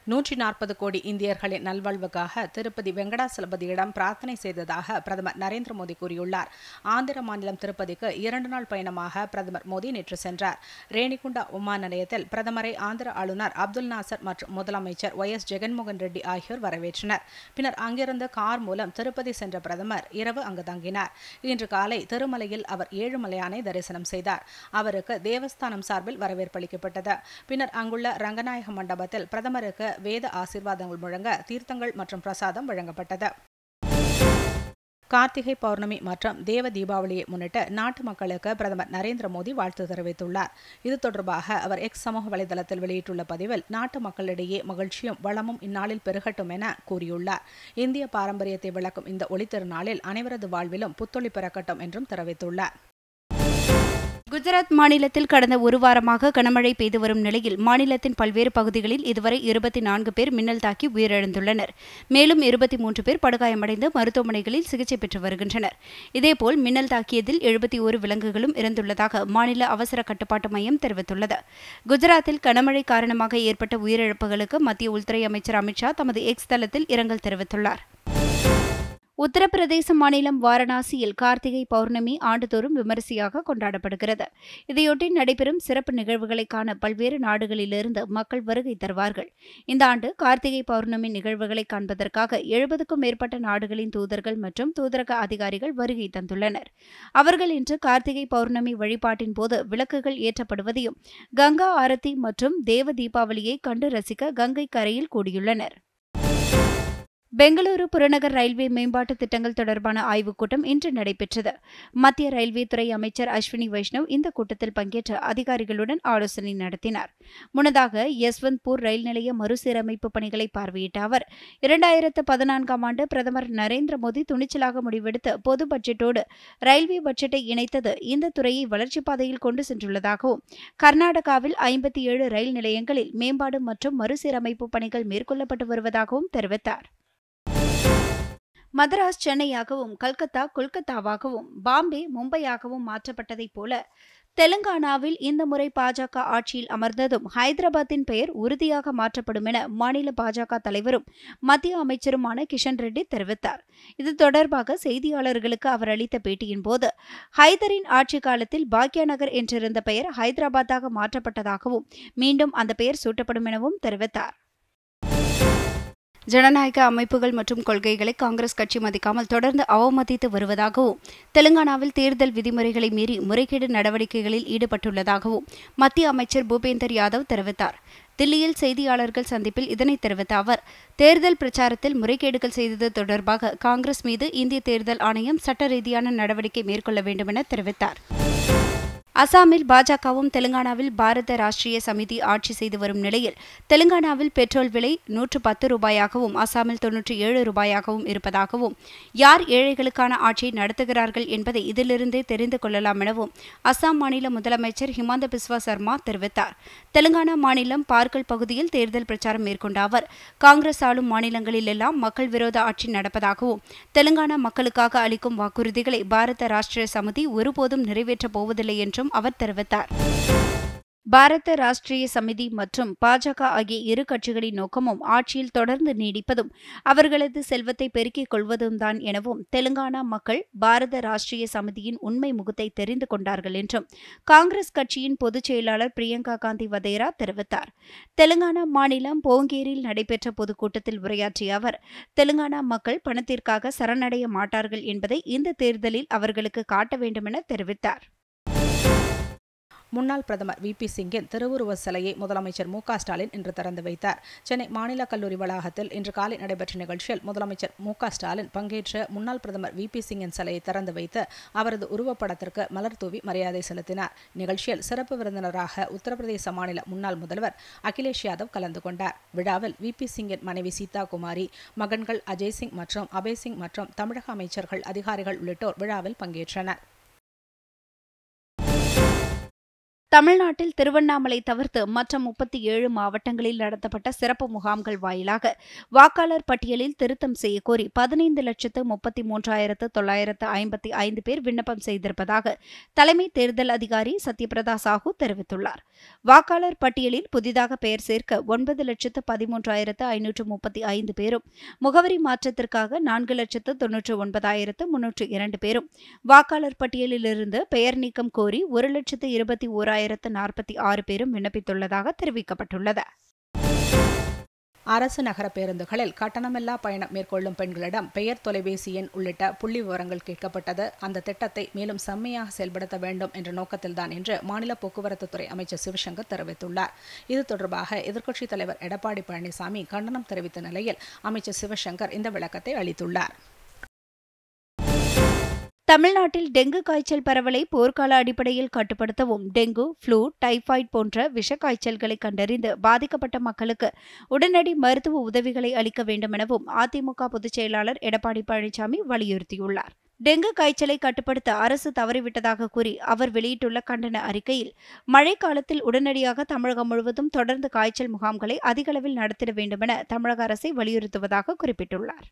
நூற்றி நாற்பது கோடி இந்தியர்களின் நல்வாழ்வுக்காக திருப்பதி வெங்கடாசலபதியிடம் பிரார்த்தனை செய்ததாக பிரதமர் நரேந்திர மோடி கூறியுள்ளார் ஆந்திர மாநிலம் திருப்பதிக்கு இரண்டு நாள் பயணமாக பிரதமர் மோடி நேற்று சென்றார் ரேணிகுண்டா விமான நிலையத்தில் பிரதமரை ஆந்திர ஆளுநர் அப்துல் நாசர் மற்றும் முதலமைச்சர் ஒய் எஸ் ஜெகன்மோகன் ரெட்டி ஆகியோர் வரவேற்றனர் பின்னர் அங்கிருந்து கார் மூலம் திருப்பதி சென்ற பிரதமர் இரவு அங்கு தங்கினார் இன்று காலை திருமலையில் அவர் ஏழுமலையானை தரிசனம் செய்தார் அவருக்கு தேவஸ்தானம் சார்பில் வரவேற்பளிக்கப்பட்டது பின்னர் அங்குள்ள ரங்கநாயக மண்டபத்தில் பிரதமருக்கு வேத ஆசீர்வாதங்கள் முழங்க தீர்த்தங்கள் மற்றும் பிரசாதம் வழங்கப்பட்டது கார்த்திகை பௌர்ணமி மற்றும் தேவ தீபாவளியை முன்னிட்டு நாட்டு மக்களுக்கு பிரதமர் நரேந்திர மோடி வாழ்த்து தெரிவித்துள்ளார் இது தொடர்பாக அவர் எக்ஸ் சமூக வலைதளத்தில் வெளியிட்டுள்ள பதிவில் நாட்டு மக்களிடையே மகிழ்ச்சியும் வளமும் இந்நாளில் பெருகட்டும் என கூறியுள்ளார் இந்திய பாரம்பரியத்தை விளக்கும் இந்த ஒளித்திருநாளில் அனைவரது வாழ்விலும் புத்தொளி பிறக்கட்டும் என்றும் தெரிவித்துள்ளார் குஜராத் மாநிலத்தில் கடந்த ஒரு வாரமாக கனமழை பெய்து வரும் நிலையில் மாநிலத்தின் பல்வேறு பகுதிகளில் இதுவரை இருபத்தி நான்கு பேர் மின்னல் தாக்கி உயிரிழந்துள்ளனர் மேலும் இருபத்தி மூன்று பேர் படுகாயமடைந்து மருத்துவமனைகளில் சிகிச்சை பெற்று வருகின்றனர் இதேபோல் மின்னல் தாக்கியதில் எழுபத்தி ஒரு விலங்குகளும் இறந்துள்ளதாக மாநில அவசர கட்டுப்பாட்டு மையம் தெரிவித்துள்ளது குஜராத்தில் கனமழை காரணமாக ஏற்பட்ட உயிரிழப்புகளுக்கு மத்திய உள்துறை அமைச்சர் அமித்ஷா தமது எக்ஸ் தளத்தில் இரங்கல் தெரிவித்துள்ளார் உத்தரப்பிரதேச மாநிலம் வாரணாசியில் கார்த்திகை பௌர்ணமி ஆண்டுதோறும் விமரிசையாக கொண்டாடப்படுகிறது இதையொட்டி நடைபெறும் சிறப்பு நிகழ்வுகளை காண பல்வேறு நாடுகளிலிருந்து மக்கள் வருகை தருவார்கள் இந்த ஆண்டு கார்த்திகை பௌர்ணமி நிகழ்வுகளை காண்பதற்காக எழுபதுக்கும் மேற்பட்ட நாடுகளின் தூதர்கள் மற்றும் தூதரக அதிகாரிகள் வருகை தந்துள்ளனர் அவர்கள் இன்று கார்த்திகை பௌர்ணமி வழிபாட்டின் போது விளக்குகள் ஏற்றப்படுவதையும் கங்கா ஆரத்தி மற்றும் தேவ தீபாவளியை கண்டு ரசிக்க கங்கை கரையில் கூடியுள்ளனர் பெங்களூரு புறநகர் ரயில்வே மேம்பாட்டு திட்டங்கள் தொடர்பான ஆய்வுக் கூட்டம் இன்று நடைபெற்றது மத்திய ரயில்வே துறை அமைச்சர் அஸ்வினி வைஷ்ணவ் இந்த கூட்டத்தில் பங்கேற்று அதிகாரிகளுடன் ஆலோசனை நடத்தினார் முன்னதாக யஸ்வந்த்பூர் ரயில் நிலைய மறுசீரமைப்பு பணிகளை பார்வையிட்ட அவர் இரண்டாயிரத்து பதினான்காம் ஆண்டு பிரதமர் நரேந்திர மோடி துணிச்சலாக முடிவெடுத்து பொது பட்ஜெட்டோடு ரயில்வே பட்ஜெட்டை இணைத்தது இந்த துறையை வளர்ச்சிப் பாதையில் கொண்டு சென்றுள்ளதாகவும் கர்நாடகாவில் ஐம்பத்தி ஏழு ரயில் நிலையங்களில் மேம்பாடு மற்றும் மறுசீரமைப்பு பணிகள் மேற்கொள்ளப்பட்டு வருவதாகவும் தெரிவித்தார் மதராஸ் சென்னையாகவும் கல்கத்தா கொல்கத்தாவாகவும் பாம்பே மும்பையாகவும் மாற்றப்பட்டதைப் போல தெலுங்கானாவில் இந்த முறை பாஜக ஆட்சியில் அமர்ந்ததும் ஹைதராபாத்தின் பெயர் உறுதியாக மாற்றப்படும் என மாநில பாஜக தலைவரும் மத்திய அமைச்சருமான கிஷன் ரெட்டி தெரிவித்தார் இது தொடர்பாக செய்தியாளர்களுக்கு அவர் அளித்த பேட்டியின் போது ஹைதரின் ஆட்சி காலத்தில் பாக்யா நகர் என்றிருந்த பெயர் ஹைதராபாத்தாக மாற்றப்பட்டதாகவும் மீண்டும் அந்த பெயர் சூட்டப்படும் எனவும் தெரிவித்தார் ஜனநாயக அமைப்புகள் மற்றும் கொள்கைகளை காங்கிரஸ் கட்சி மதிக்காமல் தொடர்ந்து அவமதித்து வருவதாகவும் தெலுங்கானாவில் தேர்தல் விதிமுறைகளை மீறி முறைகேடு நடவடிக்கைகளில் ஈடுபட்டுள்ளதாகவும் மத்திய அமைச்சர் பூபேந்தர் யாதவ் தெரிவித்தார் தில்லியில் செய்தியாளர்கள் சந்திப்பில் இதனை தெரிவித்த அவர் தேர்தல் பிரச்சாரத்தில் முறைகேடுகள் செய்தது தொடர்பாக காங்கிரஸ் மீது இந்திய தேர்தல் ஆணையம் சட்ட ரீதியான நடவடிக்கை மேற்கொள்ள வேண்டும் என தெரிவித்தார் அசாமில் பாஜகவும் தெலுங்கானாவில் பாரத ராஷ்டிரிய சமிதி ஆட்சி செய்து வரும் நிலையில் தெலுங்கானாவில் பெட்ரோல் விலை நூற்று பத்து ரூபாயாகவும் அசாமில் தொன்னூற்றி ஏழு ரூபாயாகவும் இருப்பதாகவும் யார் ஏழைகளுக்கான ஆட்சியை நடத்துகிறார்கள் என்பதை இதிலிருந்தே தெரிந்து கொள்ளலாம் எனவும் அசாம் மாநில முதலமைச்சர் ஹிமாந்த பிஸ்வா சர்மா தெரிவித்தார் தெலுங்கானா மாநிலம் பார்க்கல் பகுதியில் தேர்தல் பிரச்சாரம் மேற்கொண்ட அவர் காங்கிரஸ் ஆளும் மாநிலங்களிலெல்லாம் மக்கள் விரோத ஆட்சி நடப்பதாகவும் தெலுங்கானா மக்களுக்காக அளிக்கும் வாக்குறுதிகளை பாரத ராஷ்டிரிய சமிதி ஒருபோதும் நிறைவேற்றப் போவதில்லை என்றும் என்றும் அவர் தெரிவித்தார் பாரத ராஷ்டிரிய சமிதி மற்றும் பாஜக ஆகிய இரு கட்சிகளின் நோக்கமும் ஆட்சியில் தொடர்ந்து நீடிப்பதும் அவர்களது செல்வத்தை பெருக்கிக் கொள்வதும் தான் எனவும் தெலுங்கானா மக்கள் பாரத ராஷ்டிரிய சமிதியின் உண்மை முகத்தை தெரிந்து கொண்டார்கள் என்றும் காங்கிரஸ் கட்சியின் பொதுச் செயலாளர் பிரியங்கா காந்தி வதேரா தெரிவித்தார் தெலுங்கானா மாநிலம் போங்கேரில் நடைபெற்ற பொதுக்கூட்டத்தில் உரையாற்றிய அவர் தெலுங்கானா மக்கள் பணத்திற்காக சரணடைய மாட்டார்கள் என்பதை இந்த தேர்தலில் அவர்களுக்கு காட்ட வேண்டுமென தெரிவித்தார் முன்னாள் பிரதமர் வி பி சிங்கின் திருவுருவ சிலையை முதலமைச்சர் மு ஸ்டாலின் இன்று திறந்து வைத்தார் சென்னை மாநில கல்லூரி வளாகத்தில் இன்று காலை நடைபெற்ற நிகழ்ச்சியில் முதலமைச்சர் மு ஸ்டாலின் பங்கேற்ற முன்னாள் பிரதமர் வி பி சிங்கின் சிலையை திறந்து வைத்து அவரது உருவப்படத்திற்கு மலர் தூவி மரியாதை செலுத்தினார் நிகழ்ச்சியில் சிறப்பு விருந்தினராக உத்தரப்பிரதேச மாநில முன்னாள் முதல்வர் அகிலேஷ் யாதவ் கலந்து கொண்டார் விழாவில் வி பி சிங்கின் மனைவி சீதா குமாரி மகன்கள் அஜய் சிங் மற்றும் அபய் சிங் மற்றும் தமிழக அமைச்சர்கள் அதிகாரிகள் உள்ளிட்டோர் விழாவில் பங்கேற்றனர் தமிழ்நாட்டில் திருவண்ணாமலை தவிர்த்து மற்ற முப்பத்தி ஏழு மாவட்டங்களில் நடத்தப்பட்ட சிறப்பு முகாம்கள் வாயிலாக வாக்காளர் பட்டியலில் திருத்தம் செய்யக்கோரி பதினைந்து லட்சத்து முப்பத்தி மூன்றாயிரத்து தொள்ளாயிரத்து ஐம்பத்தி ஐந்து பேர் விண்ணப்பம் செய்திருப்பதாக தலைமை தேர்தல் அதிகாரி சத்யபிரதா சாஹூ தெரிவித்துள்ளார் வாக்காளர் பட்டியலில் புதிதாக பெயர் சேர்க்க ஒன்பது லட்சத்து பதிமூன்றாயிரத்து ஐநூற்று முப்பத்தி ஐந்து பேரும் முகவரி மாற்றத்திற்காக நான்கு லட்சத்து தொன்னூற்று ஒன்பதாயிரத்து முன்னூற்று இரண்டு பேரும் வாக்காளர் பட்டியலிலிருந்து பெயர் நீக்கம் கோரி ஒரு லட்சத்து இருபத்தி ஓராயிரத்து நாற்பத்தி ஆறு பேரும் விண்ணப்பித்துள்ளதாக தெரிவிக்கப்பட்டுள்ளது அரசு நகர பேருந்துகளில் கட்டணமில்லா பயணம் மேற்கொள்ளும் பெண்களிடம் பெயர் தொலைபேசி எண் உள்ளிட்ட புள்ளி விவரங்கள் கேட்கப்பட்டது அந்த திட்டத்தை மேலும் செம்மையாக செயல்படுத்த வேண்டும் என்ற நோக்கத்தில்தான் என்று மாநில போக்குவரத்துத்துறை அமைச்சர் சிவசங்கர் தெரிவித்துள்ளார் இது தொடர்பாக எதிர்க்கட்சித் தலைவர் எடப்பாடி பழனிசாமி கண்டனம் தெரிவித்த நிலையில் அமைச்சர் சிவசங்கர் இந்த விளக்கத்தை அளித்துள்ளார் தமிழ்நாட்டில் டெங்கு காய்ச்சல் பரவலை போர்க்கால அடிப்படையில் கட்டுப்படுத்தவும் டெங்கு ஃப்ளூ டைபாய்டு போன்ற விஷ காய்ச்சல்களை கண்டறிந்து பாதிக்கப்பட்ட மக்களுக்கு உடனடி மருத்துவ உதவிகளை அளிக்க வேண்டுமெனவும் அதிமுக பொதுச் செயலாளர் எடப்பாடி பழனிசாமி வலியுறுத்தியுள்ளார் டெங்கு காய்ச்சலை கட்டுப்படுத்த அரசு தவறிவிட்டதாக கூறி அவர் வெளியிட்டுள்ள கண்டன அறிக்கையில் மழைக்காலத்தில் உடனடியாக தமிழகம் முழுவதும் தொடர்ந்து காய்ச்சல் முகாம்களை அதிகளவில் நடத்திட வேண்டுமென தமிழக அரசை வலியுறுத்துவதாக குறிப்பிட்டுள்ளார்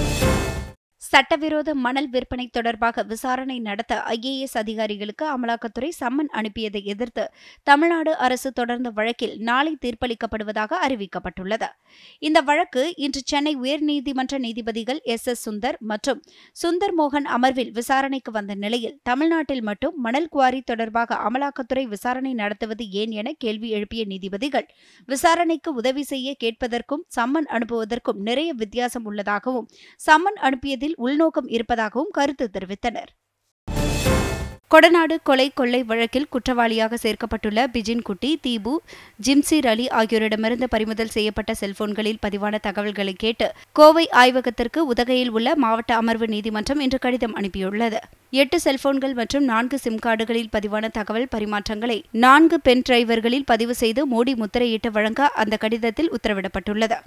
சட்டவிரோத மணல் விற்பனை தொடர்பாக விசாரணை நடத்த ஐஏஎஸ் அதிகாரிகளுக்கு அமலாக்கத்துறை சம்மன் அனுப்பியதை எதிர்த்து தமிழ்நாடு அரசு தொடர்ந்த வழக்கில் நாளை தீர்ப்பளிக்கப்படுவதாக அறிவிக்கப்பட்டுள்ளது இந்த வழக்கு இன்று சென்னை உயர்நீதிமன்ற நீதிபதிகள் எஸ் எஸ் சுந்தர் மற்றும் சுந்தர் மோகன் அமர்வில் விசாரணைக்கு வந்த நிலையில் தமிழ்நாட்டில் மட்டும் மணல் குவாரி தொடர்பாக அமலாக்கத்துறை விசாரணை நடத்துவது ஏன் என கேள்வி எழுப்பிய நீதிபதிகள் விசாரணைக்கு உதவி செய்ய கேட்பதற்கும் சம்மன் அனுப்புவதற்கும் நிறைய வித்தியாசம் உள்ளதாகவும் சம்மன் அனுப்பியதில் உள்நோக்கம் இருப்பதாகவும் கருத்து தெரிவித்தனர் கொடநாடு கொலை கொள்ளை வழக்கில் குற்றவாளியாக சேர்க்கப்பட்டுள்ள பிஜின் குட்டி தீபு ஜிம்சிர் அலி ஆகியோரிடமிருந்து பறிமுதல் செய்யப்பட்ட செல்போன்களில் பதிவான தகவல்களை கேட்டு கோவை ஆய்வகத்திற்கு உதகையில் உள்ள மாவட்ட அமர்வு நீதிமன்றம் இன்று கடிதம் அனுப்பியுள்ளது எட்டு செல்போன்கள் மற்றும் நான்கு சிம் கார்டுகளில் பதிவான தகவல் பரிமாற்றங்களை நான்கு பென் டிரைவர்களில் பதிவு செய்து மோடி முத்திரையிட்டு வழங்க அந்த கடிதத்தில் உத்தரவிடப்பட்டுள்ளது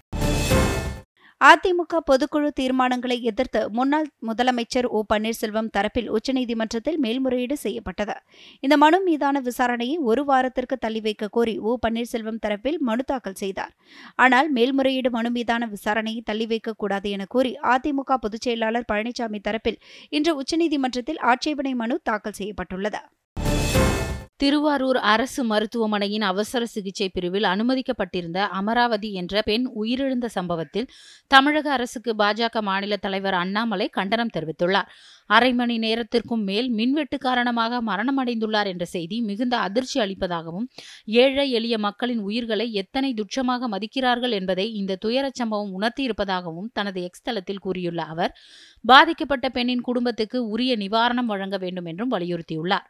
அதிமுக பொதுக்குழு தீர்மானங்களை எதிர்த்து முன்னாள் முதலமைச்சர் ஓ பன்னீர்செல்வம் தரப்பில் உச்சநீதிமன்றத்தில் மேல்முறையீடு செய்யப்பட்டது இந்த மனு மீதான விசாரணையை ஒரு வாரத்திற்கு தள்ளி வைக்க கோரி ஓ பன்னீர்செல்வம் தரப்பில் மனு தாக்கல் செய்தார் ஆனால் மேல்முறையீடு மனு மீதான விசாரணையை தள்ளி வைக்கக்கூடாது என கூறி அதிமுக பொதுச் செயலாளர் பழனிசாமி தரப்பில் இன்று உச்சநீதிமன்றத்தில் ஆட்சேபனை மனு தாக்கல் செய்யப்பட்டுள்ளது திருவாரூர் அரசு மருத்துவமனையின் அவசர சிகிச்சை பிரிவில் அனுமதிக்கப்பட்டிருந்த அமராவதி என்ற பெண் உயிரிழந்த சம்பவத்தில் தமிழக அரசுக்கு பாஜக மாநில தலைவர் அண்ணாமலை கண்டனம் தெரிவித்துள்ளார் அரை மணி நேரத்திற்கும் மேல் மின்வெட்டு காரணமாக மரணமடைந்துள்ளார் என்ற செய்தி மிகுந்த அதிர்ச்சி அளிப்பதாகவும் ஏழை எளிய மக்களின் உயிர்களை எத்தனை துச்சமாக மதிக்கிறார்கள் என்பதை இந்த துயரச் சம்பவம் உணர்த்தியிருப்பதாகவும் தனது எக்ஸ் தளத்தில் கூறியுள்ள அவர் பாதிக்கப்பட்ட பெண்ணின் குடும்பத்துக்கு உரிய நிவாரணம் வழங்க வேண்டும் என்றும் வலியுறுத்தியுள்ளார்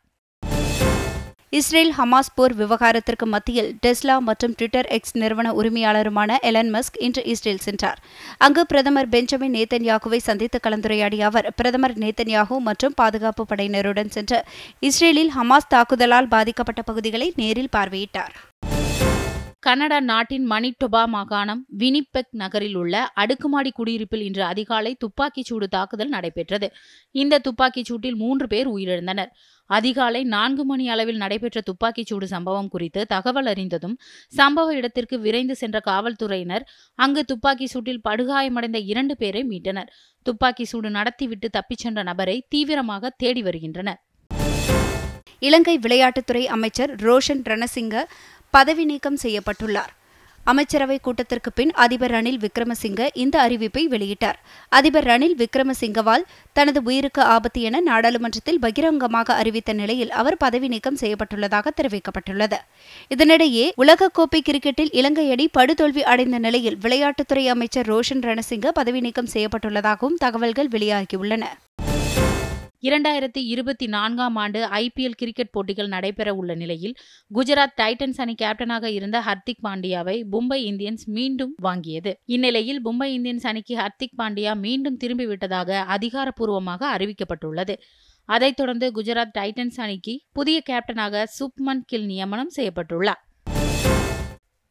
இஸ்ரேல் ஹமாஸ் போர் விவகாரத்திற்கு மத்தியில் டெஸ்லா மற்றும் ட்விட்டர் எக்ஸ் நிறுவன உரிமையாளருமான எலன் மஸ்க் இன்று இஸ்ரேல் சென்றார் அங்கு பிரதமர் பெஞ்சமின் நேத்தன்யாகுவை சந்தித்து கலந்துரையாடிய அவர் பிரதமர் நேத்தன்யாகு மற்றும் பாதுகாப்பு படையினருடன் சென்று இஸ்ரேலில் ஹமாஸ் தாக்குதலால் பாதிக்கப்பட்ட பகுதிகளை நேரில் பார்வையிட்டார் கனடா நாட்டின் மணிட்டொபா மாகாணம் வினிபெக் நகரில் உள்ள அடுக்குமாடி குடியிருப்பில் இன்று அதிகாலை துப்பாக்கிச் சூடு தாக்குதல் நடைபெற்றது இந்த துப்பாக்கிச் சூட்டில் மூன்று பேர் உயிரிழந்தனர் அதிகாலை நான்கு மணி அளவில் நடைபெற்ற துப்பாக்கிச் சூடு சம்பவம் குறித்து தகவல் அறிந்ததும் சம்பவ இடத்திற்கு விரைந்து சென்ற காவல்துறையினர் அங்கு துப்பாக்கி சூட்டில் படுகாயமடைந்த இரண்டு பேரை மீட்டனர் துப்பாக்கி சூடு நடத்திவிட்டு தப்பிச் சென்ற நபரை தீவிரமாக தேடி வருகின்றனர் இலங்கை விளையாட்டுத்துறை அமைச்சர் ரோஷன் ரணசிங்க பதவி நீக்கம் செய்யப்பட்டுள்ளார் அமைச்சரவை கூட்டத்திற்கு பின் அதிபர் ரணில் விக்ரமசிங்க இந்த அறிவிப்பை வெளியிட்டார் அதிபர் ரணில் விக்ரமசிங்கவால் தனது உயிருக்கு ஆபத்து என நாடாளுமன்றத்தில் பகிரங்கமாக அறிவித்த நிலையில் அவர் பதவி நீக்கம் செய்யப்பட்டுள்ளதாக தெரிவிக்கப்பட்டுள்ளது இதனிடையே உலகக்கோப்பை கிரிக்கெட்டில் இலங்கை அணி படுதோல்வி அடைந்த நிலையில் விளையாட்டுத்துறை அமைச்சர் ரோஷன் ரணசிங்க பதவி நீக்கம் செய்யப்பட்டுள்ளதாகவும் தகவல்கள் வெளியாகியுள்ளன இரண்டாயிரத்தி இருபத்தி நான்காம் ஆண்டு ஐபிஎல் கிரிக்கெட் போட்டிகள் நடைபெற உள்ள நிலையில் குஜராத் டைட்டன்ஸ் அணி கேப்டனாக இருந்த ஹர்திக் பாண்டியாவை மும்பை இந்தியன்ஸ் மீண்டும் வாங்கியது இந்நிலையில் மும்பை இந்தியன்ஸ் அணிக்கு ஹர்திக் பாண்டியா மீண்டும் திரும்பிவிட்டதாக அதிகாரப்பூர்வமாக அறிவிக்கப்பட்டுள்ளது அதைத் தொடர்ந்து குஜராத் டைட்டன்ஸ் அணிக்கு புதிய கேப்டனாக சுப்மன் கில் நியமனம் செய்யப்பட்டுள்ளார்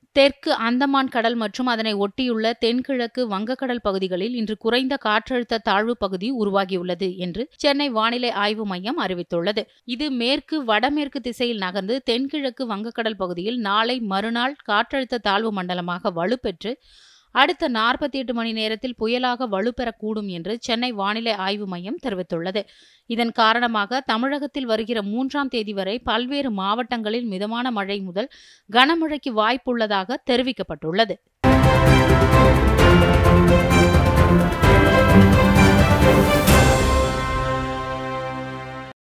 தெற்கு அந்தமான் கடல் மற்றும் அதனை ஒட்டியுள்ள தென்கிழக்கு வங்கக்கடல் பகுதிகளில் இன்று குறைந்த காற்றழுத்த தாழ்வு பகுதி உருவாகியுள்ளது என்று சென்னை வானிலை ஆய்வு மையம் அறிவித்துள்ளது இது மேற்கு வடமேற்கு திசையில் நகர்ந்து தென்கிழக்கு வங்கக்கடல் பகுதியில் நாளை மறுநாள் காற்றழுத்த தாழ்வு மண்டலமாக வலுப்பெற்று அடுத்த நாற்பத்தி எட்டு மணி நேரத்தில் புயலாக வலுப்பெறக்கூடும் என்று சென்னை வானிலை ஆய்வு மையம் தெரிவித்துள்ளது இதன் காரணமாக தமிழகத்தில் வருகிற மூன்றாம் தேதி வரை பல்வேறு மாவட்டங்களில் மிதமான மழை முதல் கனமழைக்கு வாய்ப்புள்ளதாக தெரிவிக்கப்பட்டுள்ளது